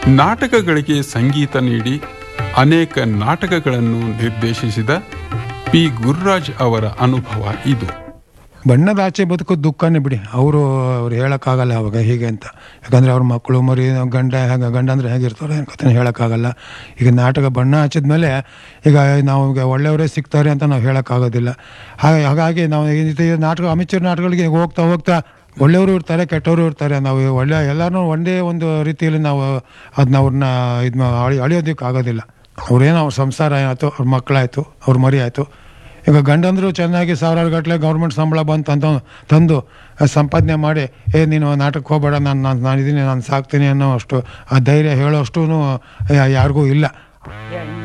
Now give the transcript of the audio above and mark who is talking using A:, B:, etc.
A: ನಾಟಕಗಳಿಗೆ ಸಂಗೀತ ನೀಡಿ ಅನೇಕ ನಾಟಕಗಳನ್ನು ನಿರ್ದೇಶಿಸಿದ ಪಿ ಗುರುರಾಜ್ ಅವರ ಅನುಭವ ಇದು
B: ಬಣ್ಣದ ಆಚೆ ಬದುಕೋದು ದುಃಖನೇ ಬಿಡಿ ಅವರು ಅವ್ರು ಹೇಳೋಕ್ಕಾಗಲ್ಲ ಅವಾಗ ಹೀಗೆ ಅಂತ ಯಾಕಂದರೆ ಅವ್ರ ಮಕ್ಕಳು ಮರಿ ಗಂಡ ಹೇಗೆ ಗಂಡ ಅಂದರೆ ಹೇಗಿರ್ತಾರೆ ಕಥೆ ಹೇಳೋಕ್ಕಾಗಲ್ಲ ಈಗ ನಾಟಕ ಬಣ್ಣ ಹಚ್ಚಿದ ಮೇಲೆ ಈಗ ನಾವು ಈಗ ಒಳ್ಳೆಯವರೇ ಸಿಗ್ತಾರೆ ಅಂತ ನಾವು ಹೇಳೋಕ್ಕಾಗೋದಿಲ್ಲ ಹಾಗೆ ಹಾಗಾಗಿ ನಾವು ಈ ರೀತಿ ನಾಟಕ ಅಮಿಚೂರ್ ನಾಟಕಗಳಿಗೆ ಹೋಗ್ತಾ ಹೋಗ್ತಾ ಒಳ್ಳೆಯವರು ಇರ್ತಾರೆ ಕೆಟ್ಟವರು ಇರ್ತಾರೆ ನಾವು ಒಳ್ಳೆ ಎಲ್ಲರೂ ಒಂದೇ ಒಂದು ರೀತಿಯಲ್ಲಿ ನಾವು ಅದನ್ನ ಅವ್ರನ್ನ ಇದು ಅಳಿ ಅಳಿಯೋದಕ್ಕೆ ಆಗೋದಿಲ್ಲ ಅವ್ರೇನೋ ಅವ್ರ ಸಂಸಾರ ಆಯಿತು ಅವ್ರ ಮಕ್ಕಳಾಯಿತು ಅವ್ರ ಮರಿ ಆಯಿತು ಈಗ ಗಂಡಂದ್ರು ಚೆನ್ನಾಗಿ ಸಾವಿರಾರು ಗಟ್ಟಲೆ ಗೌರ್ಮೆಂಟ್ ಸಂಬಳ ಬಂತು ಅಂತ ತಂದು ಆ ಸಂಪಾದನೆ ಮಾಡಿ ಏ ನೀನು ನಾಟಕಕ್ಕೆ ಹೋಗಬೇಡ ನಾನು ನಾನು ನಾನಿದ್ದೀನಿ ನಾನು ಸಾಕ್ತೀನಿ ಅನ್ನೋ ಅಷ್ಟು ಆ ಧೈರ್ಯ ಹೇಳೋ ಅಷ್ಟು ಯಾರಿಗೂ ಇಲ್ಲ
C: ಎಣ್ಣ